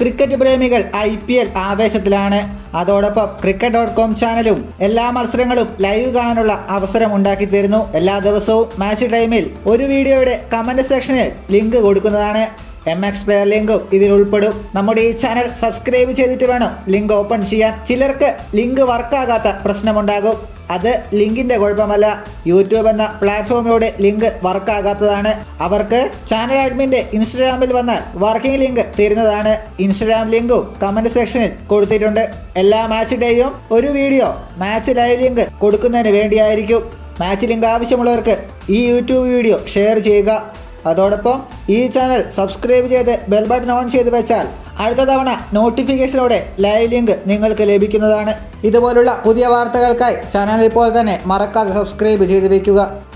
cricket പ്രേമികൾ I P L ആവേശത്തിലാണ് അതോടൊപ്പം ക്രിക്കറ്റ് ഡോട്ട് കോം ചാനലും എല്ലാ മത്സരങ്ങളും ലൈവ് കാണാനുള്ള അവസരം ഉണ്ടാക്കി തരുന്നു എല്ലാ ദിവസവും മാച്ച് ടൈമിൽ ഒരു വീഡിയോയുടെ കമന്റ് സെക്ഷനിൽ ലിങ്ക് കൊടുക്കുന്നതാണ് എം എക്സ് പ്ലെയർ ലിങ്കും ഇതിൽ ഉൾപ്പെടും നമ്മുടെ ഈ ചാനൽ സബ്സ്ക്രൈബ് ചെയ്തിട്ട് വേണം ലിങ്ക് ഓപ്പൺ ചെയ്യാൻ ചിലർക്ക് ലിങ്ക് വർക്കാകാത്ത പ്രശ്നമുണ്ടാകും അത് ലിങ്കിന്റെ കുഴപ്പമല്ല യൂട്യൂബ് എന്ന പ്ലാറ്റ്ഫോമിലൂടെ ലിങ്ക് വർക്കാകാത്തതാണ് അവർക്ക് ചാനൽ അഡ്മിന്റെ ഇൻസ്റ്റഗ്രാമിൽ വന്ന് വർക്കിംഗ് ലിങ്ക് തരുന്നതാണ് ഇൻസ്റ്റഗ്രാം ലിങ്കും കമന്റ് സെക്ഷനിൽ കൊടുത്തിട്ടുണ്ട് എല്ലാ മാച്ച് ഡേയും ഒരു വീഡിയോ മാച്ച് ലൈവ് ലിങ്ക് കൊടുക്കുന്നതിന് വേണ്ടിയായിരിക്കും മാച്ച് ലിങ്ക് ആവശ്യമുള്ളവർക്ക് ഈ യൂട്യൂബ് വീഡിയോ ഷെയർ ചെയ്യുക അതോടൊപ്പം ഈ ചാനൽ സബ്സ്ക്രൈബ് ചെയ്ത് ബെൽ ബട്ടൺ ഓൺ ചെയ്ത് വെച്ചാൽ അടുത്ത തവണ നോട്ടിഫിക്കേഷനോടെ ലൈവ് ലിങ്ക് നിങ്ങൾക്ക് ലഭിക്കുന്നതാണ് ഇതുപോലുള്ള പുതിയ വാർത്തകൾക്കായി ചാനൽ ഇപ്പോൾ തന്നെ മറക്കാതെ സബ്സ്ക്രൈബ് ചെയ്ത് വെക്കുക